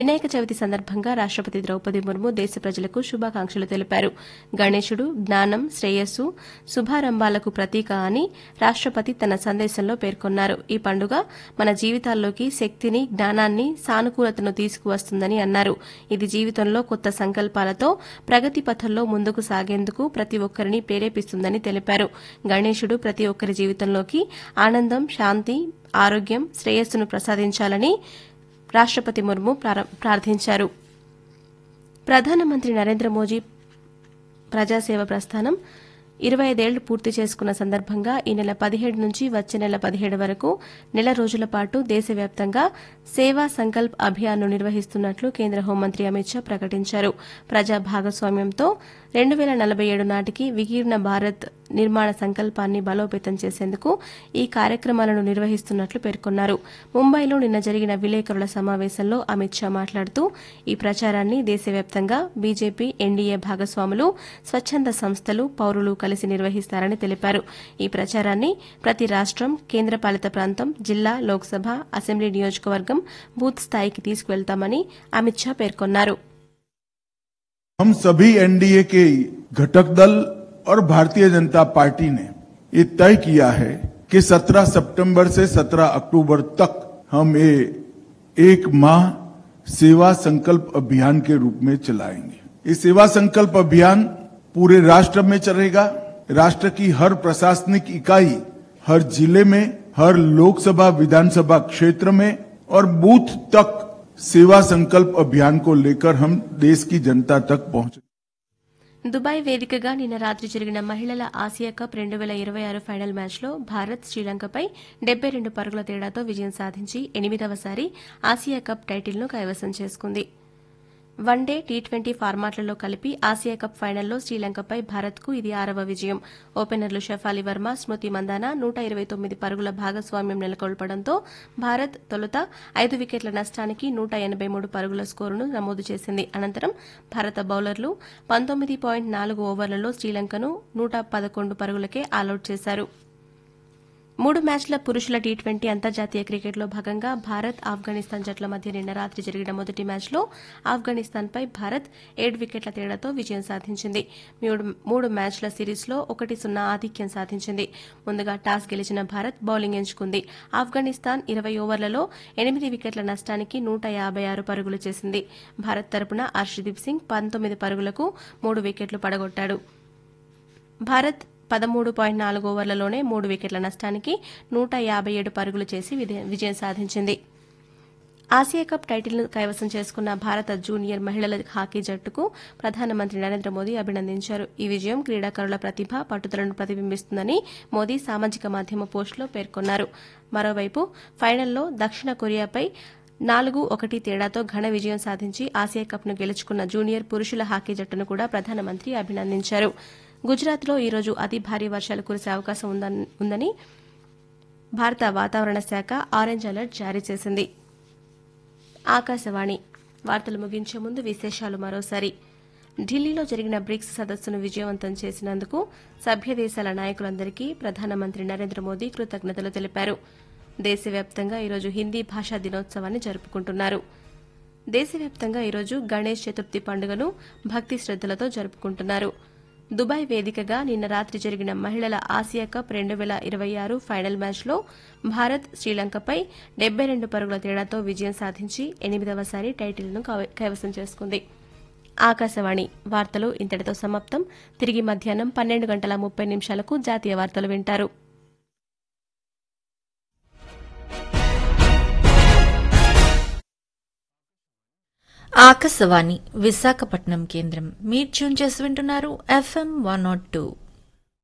వినాయక చవితి సందర్భంగా రాష్టపతి ద్రౌపది ముర్ము దేశ ప్రజలకు శుభాకాంక్షలు తెలిపారు గణేశుడు జ్ఞానం శ్రేయస్సు శుభారంభాలకు ప్రతీక అని రాష్టపతి తన సందేశంలో పేర్కొన్నారు ఈ పండుగ మన జీవితాల్లోకి శక్తిని జ్ఞానాన్ని సానుకూలతను తీసుకువస్తుందని అన్నారు ఇది జీవితంలో కొత్త సంకల్పాలతో ప్రగతి పథంలో ముందుకు సాగేందుకు ప్రతి ఒక్కరిని ప్రేరేపిస్తుందని తెలిపారు గణేశుడు ప్రతి ఒక్కరి జీవితంలోకి ఆనందం శాంతి ఆరోగ్యం శ్రేయస్సును ప్రసాదించాలని రాష్టపతి ముర్ము ప్రార- ప్రార్థించారు ప్రధానమంత్రి నరేంద్ర మోదీ ప్రజాసేవ ప్రస్థానం ఇరవై ఐదేళ్లు పూర్తి చేసుకున్న సందర్భంగా ఈ నెల పదిహేడు నుంచి వచ్చే నెల పదిహేడు వరకు నెల రోజుల పాటు దేశవ్యాప్తంగా సేవా సంకల్ప్ అభియాన్ను నిర్వహిస్తున్నట్లు కేంద్ర హోంమంత్రి అమిత్ షా ప్రకటించారు ప్రజా భాగస్వామ్యంతో రెండు వేల నలభై ఏడు నాటికి వికీర్ణ భారత్ నిర్మాణ సంకల్పాన్ని బలోపేతం చేసేందుకు ఈ కార్యక్రమాలను నిర్వహిస్తున్నట్లు పేర్కొన్నారు ముంబైలో నిన్న జరిగిన విలేకరుల సమావేశంలో అమిత్ షా మాట్లాడుతూ ఈ ప్రచారాన్ని దేశవ్యాప్తంగా బీజేపీ ఎన్డీఏ భాగస్వాములు స్వచ్ఛంద సంస్థలు పౌరులు కలిసి నిర్వహిస్తారని తెలిపారు ఈ ప్రచారాన్ని ప్రతి రాష్టం కేంద్రపాలిత ప్రాంతం జిల్లా లోక్సభ అసెంబ్లీ నియోజకవర్గం బూత్ స్థాయికి తీసుకువెళ్తామని అమిత్ షా పేర్కొన్నారు हम सभी एनडीए के घटक दल और भारतीय जनता पार्टी ने ये तय किया है कि 17 सितंबर से 17 अक्टूबर तक हम ये एक माह सेवा संकल्प अभियान के रूप में चलाएंगे ये सेवा संकल्प अभियान पूरे राष्ट्र में चलेगा राष्ट्र की हर प्रशासनिक इकाई हर जिले में हर लोकसभा विधानसभा क्षेत्र में और बूथ तक सेवा संकल्प अभियान को लेकर हम देश की जनता तक पहुंचे దుబాయ్ వేదికగా నిన్న రాత్రి జరిగిన మహిళల ఆసియా కప్ రెండు వేల ఇరవై ఆరు ఫైనల్ మ్యాచ్లో భారత్ శ్రీలంకపై డెబ్బై రెండు పరుగుల తేడాతో విజయం సాధించి ఎనిమిదవసారి ఆసియా కప్ టైటిల్ను కైవసం చేసుకుంది వన్డే టీ ట్వంటీ ఫార్మాట్లలో కలిపి ఆసియా కప్ ఫైనల్లో శ్రీలంకపై భారత్కు ఇది ఆరవ విజయం ఓపెనర్లు షఫాలి వర్మ స్మృతి మందాన నూట ఇరవై తొమ్మిది పరుగుల భాగస్వామ్యం నెలకొల్పడంతో భారత్ తొలుత ఐదు వికెట్ల నష్టానికి నూట ఎనబై మూడు పరుగుల స్కోరును నమోదు చేసింది అనంతరం భారత బౌలర్లు పంతొమ్మిది పాయింట్ నాలుగు ఓవర్లలో శ్రీలంకను నూట పదకొండు పరుగులకే ఆలౌట్ చేశారు మూడు మ్యాచ్ల పురుషుల టీ ట్వంటీ అంతర్జాతీయ క్రికెట్లో భాగంగా భారత్ ఆఫ్ఘనిస్తాన్ జట్ల మధ్య నిన్న రాత్రి జరిగిన మొదటి మ్యాచ్లో ఆఫ్ఘనిస్తాన్పై భారత్ ఏడు వికెట్ల తేడాతో విజయం సాధించింది మూడు- మూడు మ్యాచ్ల సిరీస్లో ఒకటి సున్నా ఆధిక్యం సాధించింది ముందుగా టాస్ గెలిచిన భారత్ బౌలింగ్ ఎంచుకుంది ఆఫ్ఘనిస్తాన్ ఇరవై ఓవర్లలో ఎనిమిది వికెట్ల నష్టానికి నూట యాబై ఆరు పరుగులు చేసింది భారత్ తరపున హర్షదీప్ సింగ్ పంతొమ్మిది పరుగులకు మూడు వికెట్లు పడగొట్టాడు భారత్ పదమూడు పాయింట్ నాలుగు ఓవర్లలోనే మూడు వికెట్ల నష్టానికి నూట యాబై ఏడు పరుగులు చేసి విదే- విజయం సాధించింది ఆసియా కప్ టైటిల్ను కైవసం చేసుకున్న భారత జూనియర్ మహిళల హాకీ జట్టుకు ప్రధానమంత్రి నరేంద్ర మోదీ అభినందించారు ఈ విజయం క్రీడాకారుల ప్రతిభ పట్టుదలను ప్రతిబింబిస్తుందని మోదీ సామాజిక మాధ్యమ పోస్టులో పేర్కొన్నారు మరోవైపు ఫైనల్లో దక్షిణ కొరియాపై నాలుగు ఒకటి తేడాతో ఘన విజయం సాధించి ఆసియా కప్ను గెలుచుకున్న జూనియర్ పురుషుల హాకీ జట్టును కూడా ప్రధానమంత్రి అభినందించారు గుజరాత్లో ఈరోజు అతి భారీ వర్షాలు కురిసే అవకాశం ఉందన్- ఉందని భారత వాతావరణ శాఖ ఆరెంజ్ అలర్ట్ జారీ చేసింది ఆకాశవాణి వార్తలు ముగించే ముందు విశేషాలు మరోసారి ఢిల్లీలో జరిగిన బ్రిక్స్ సదస్సును విజయవంతం చేసినందుకు సభ్య దేశాల నాయకులందరికీ ప్రధానమంత్రి నరేంద్ర మోదీ కృతజ్ఞతలు తెలిపారు దేశవ్యాప్తంగా ఈరోజు హిందీ భాషా దినోత్సవాన్ని జరుపుకుంటున్నారు దేశవ్యాప్తంగా ఈరోజు గణేష్ చతుర్థి పండుగను భక్తి శ్రద్దలతో జరుపుకుంటున్నారు దుబాయ్ వేదికగా నిన్న రాత్రి జరిగిన మహిళల ఆసియా కప్ రెండు వేల ఇరవై ఆరు ఫైనల్ మ్యాచ్లో భారత్ శ్రీలంకపై డెబ్బై రెండు పరుగుల తేడాతో విజయం సాధించి ఎనిమిదవసారి టైటిల్ను కవ- కైవసం చేసుకుంది ఆకాశవాణి వార్తలు ఇంతటితో సమాప్తం తిరిగి మధ్యాహ్నం పన్నెండు గంటల ముప్పై నిమిషాలకు జాతీయ వార్తలు వింటారు ఆకాశవాణి విశాఖపట్నం కేంద్రం మీరు ట్యూన్ చేసి వింటున్నారు ఎఫ్ఎం వన్ నాట్ టూ